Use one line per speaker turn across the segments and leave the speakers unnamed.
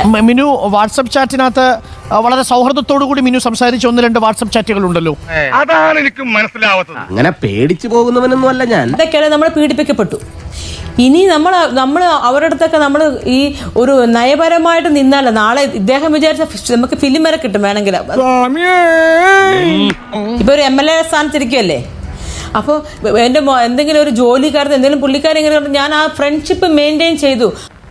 മ- മിനു വാട്സപ്പ് ചാറ്റിനകത്ത് ആ, വളരെ സൗഹൃദത്തോടു കൂടി മിനു സംസാരിച്ച ഒന്ന് രണ്ട് വാട്സപ്പ് ചാറ്റുകൾ ഉണ്ടല്ലോ
അതാണ് എനിക്ക് മനസ്സിലാവാത്തത്
അങ്ങനെ പേടിച്ചു പോകുന്നവനൊന്നും അല്ല ഞാൻ
ഇതൊക്കെയാണ് നമ്മൾ പീഡിപ്പിക്കപ്പെട്ടു ഇനി നമ്മൾ നമ്മൾ അവരുടെ അടുത്തൊക്കെ നമ്മൾ ഈ ഒരു നയപരമായിട്ട് നിന്നല്ല നാളെ ഇദ്ദേഹം വിചാരിച്ച ഫിഷ് നമുക്ക് ഫിലിം വരെ കിട്ടും വേണമെങ്കിൽ ഇപ്പൊ ഒരു എം എൽ എ സ്ഥാനത്തിരിക്കുകയല്ലേ അപ്പോൾ എൻ്റെ മോ- എന്തെങ്കിലും ഒരു ജോലിക്കാരത്ത് എന്തെങ്കിലും പുള്ളിക്കാരൻ ഇങ്ങനെ കണ്ട് ഞാൻ ആ ഫ്രണ്ട്ഷിപ്പ് മെയിൻറ്റെയിൻ ചെയ്തു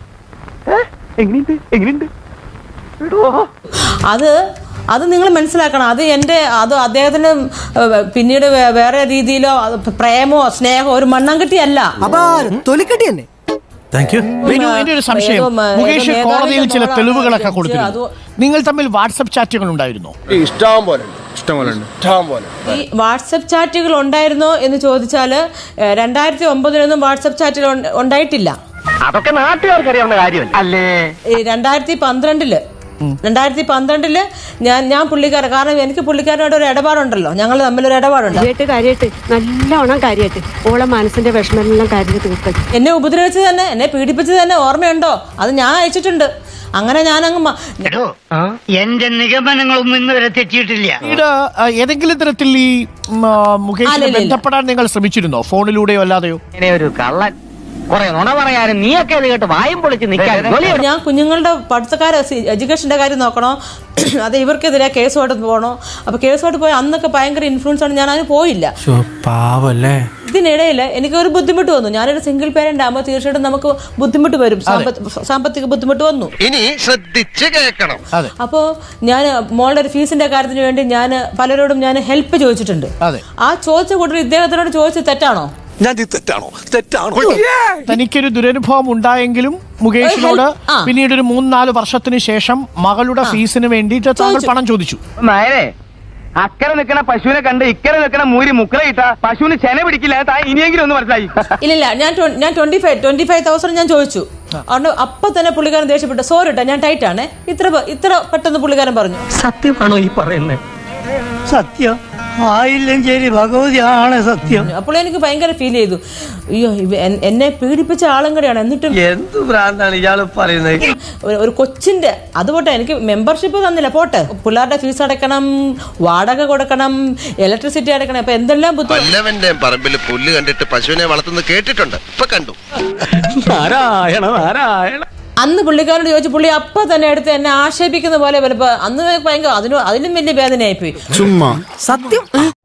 അത് അത് നിങ്ങൾ മനസ്സിലാക്കണം അത് എൻ്റെ അത് അദ്ദേഹത്തിന് ഏഹ്, പിന്നീട് വേ- വേറെ രീതിയിലോ അത് പ്രേമോ സ്നേഹമോ ഒരു മണ്ണാങ്കട്ടിയല്ല
തൊലിക്കട്ടി തന്നെ
താങ്ക് യു
മിനു എന്റെ ഒരു സംശയം
ഏതോ മ-
മുകേഷ്
ഏതോ
കോടതിയിൽ ചില
മേധാവിയുടെ
തെളിവുകളൊക്കെ
മോളാണ്
കൊടുത്തിരുന്നു
അത്
നിങ്ങൾ തമ്മിൽ വാട്സപ്പ് ചാറ്റുകൾ ഉണ്ടായിരുന്നോ
ഇഷ്ടം പോലെ
ഇഷ്ടം പോലെ
ഇഷ്ടം പോലെ
ഈ വാട്സപ്പ് ചാറ്റുകൾ ഉണ്ടായിരുന്നോ എന്ന് ചോദിച്ചാൽ രണ്ടായിരത്തി ഒമ്പതിലൊന്നും വാട്സപ്പ് ചാറ്റുകൾ ഉണ്ട- ഉണ്ടായിട്ടില്ല
അതൊക്കെ നാട്ടുകാർക്ക് അറിയാവുന്ന കാര്യമല്ല അല്ലേ
ഈ രണ്ടായിരത്തി പന്ത്രണ്ടില് രണ്ടായിരത്തി പന്ത്രണ്ടില് ഞാൻ ഞാൻ പുള്ളിക്കാരൻ കാരണം എനിക്ക് പുള്ളിക്കാരനോട് ഒരു ഇടപാടുണ്ടല്ലോ ഞങ്ങൾ തമ്മിലൊരു ഇടപാടുണ്ട്
കാര്യമായിട്ട് കാര്യമായിട്ട് നല്ലോണം കാര്യമായിട്ട് ഓളെ മനസ്സിന്റെ വിഷമെല്ലാം കാര്യമായിട്ട് തീർക്കണം
എന്നെ ഉപദ്രവിച്ചത് തന്നെ എന്നെ പീഡിപ്പിച്ചത് തന്നെ ഓർമ്മയുണ്ടോ അത് ഞാൻ അയച്ചിട്ടുണ്ട് അങ്ങനെ ഞാനങ്ങ് മ-
എന്റെ നിഗമനങ്ങളൊന്നും ഇന്ന് വരെ തെറ്റിയിട്ടില്ല
പിന്നീട് ആ, ഏതെങ്കിലും തരത്തിൽ ഈ ഉം, ആ, മുകേഷിനെ
അല്ലല്ല.
ബന്ധപ്പെടാൻ നിങ്ങൾ ശ്രമിച്ചിരുന്നോ ഫോണിലൂടെയോ അല്ലാതെയോ
ഇങ്ങനെ ഒരു കള്ളൻ കുറെ നുണ പറയാനും നീയൊക്കെ ഇത് കേട്ട് വായും പൊളിച്ച് നിൽക്കാൻ
ഞാൻ കുഞ്ഞുങ്ങളുടെ പഠിത്തക്കാരെ എഡ്യൂക്കേഷന്റെ കാര്യം നോക്കണോ അത് ഇവർക്കെതിരെ കേസുമായിട്ട് പോകണോ അപ്പൊ കേസുമായിട്ട് പോയി അന്നൊക്കെ ഭയങ്കര ഇൻഫ്ലുവൻസ് ആണ് ഞാൻ അതിന് പോയില്ല
പാവല്ലേ
ഇതിനിടയിൽ എനിക്ക് ഒരു ബുദ്ധിമുട്ട് വന്നു ഞാനൊരു സിംഗിൾ പേരന്റ് ആകുമ്പോൾ തീർച്ചയായിട്ടും നമുക്ക് ബുദ്ധിമുട്ട് വരും സാമ്പ- സാമ്പത്തിക ബുദ്ധിമുട്ട് വന്നു
ഇനി ശ്രദ്ധിച്ച് കേൾക്കണം
അതെ
അപ്പോൾ ഞാൻ മോളുടെ ഒരു ഫീസിന്റെ കാര്യത്തിന് വേണ്ടി ഞാൻ പലരോടും ഞാൻ ഹെൽപ്പ് ചോദിച്ചിട്ടുണ്ട്
അതെ.
ആ ചോദിച്ച കൂട്ടർ ഇദ്ദേഹത്തിനോട് ചോദിച്ചത് തെറ്റാണോ
ഞാൻ തെറ്റാണോ തെറ്റാണോ
തനിക്കൊരു ദുരനുഭവം ഉണ്ടായെങ്കിലും മുകേഷിനോട്
ഒരു help- ആ.
പിന്നീട് ഒരു മൂന്നാല് വർഷത്തിന് ശേഷം മകളുടെ ഫീസിന് വേണ്ടിയിട്ട് താങ്കൾ
ചോദിച്ചു.
പണം ചോദിച്ചു
നേരെ അക്കരെ നിൽക്കണ പശുവിനെ കണ്ട് ഇക്കരെ നിൽക്കണ മൂരി മുക്കറയിട്ട പശുവിന് ചെന പിടിക്കില്ല താ ഇനിയെങ്കിലും ഒന്ന് മനസ്സിലായി
ഇല്ലില്ല ഞാൻ ട്വ- ഞാൻ twenty five twenty five thousand ഞാൻ ചോദിച്ചു അതുകൊണ്ട് അപ്പൊ തന്നെ പുള്ളിക്കാരൻ ദേഷ്യപ്പെട്ടു സോറി ഇട്ടാ ഞാൻ ടൈറ്റ് ആണ് ഇത്ര പെ- ഇത്ര പെട്ടെന്ന് പുള്ളിക്കാരൻ പറഞ്ഞു
സത്യമാണോ ഈ പറയുന്നത്
സത്യം ആയില്ലും ശരി ഭഗവതിയാണ് സത്യം
അപ്പോൾ എനിക്ക് ഭയങ്കര ഫീൽ ചെയ്തു അയ്യോ ഇവ- എൻ- എന്നെ പീഡിപ്പിച്ച ആളും കൂടെയാണ് എന്നിട്ടും
എന്ത് ഭ്രാന്താണ് ഇയാള് പറയുന്നത്
ഒരു- ഒരു കൊച്ചിന്റെ അതുപോട്ടെ എനിക്ക് മെമ്പർഷിപ്പ് തന്നില്ല പോട്ടെ പിള്ളേരുടെ ഫീസ് അടയ്ക്കണം വാടക കൊടുക്കണം ഇലക്ട്രിസിറ്റി അടയ്ക്കണം അപ്പൊ എന്തെല്ലാം ബുദ്ധിമുട്ട്
വല്ലവന്റെ പറമ്പിൽ പുല്ല് കണ്ടിട്ട് പശുവിനെ വളർത്തുന്നത് കേട്ടിട്ടുണ്ട് ഇപ്പൊ കണ്ടു
നാരായണ നാരായണ
അന്ന് പുള്ളിക്കാരോട് ചോദിച്ചു പുള്ളി അപ്പൊ തന്നെ എടുത്ത് എന്നെ ആക്ഷേപിക്കുന്ന പോലെ വലപ്പോ അന്ന് ഭയങ്കര അതിന് അതിലും വലിയ വേദനയായിപ്പോയി
ചുമ്മാ
സത്യം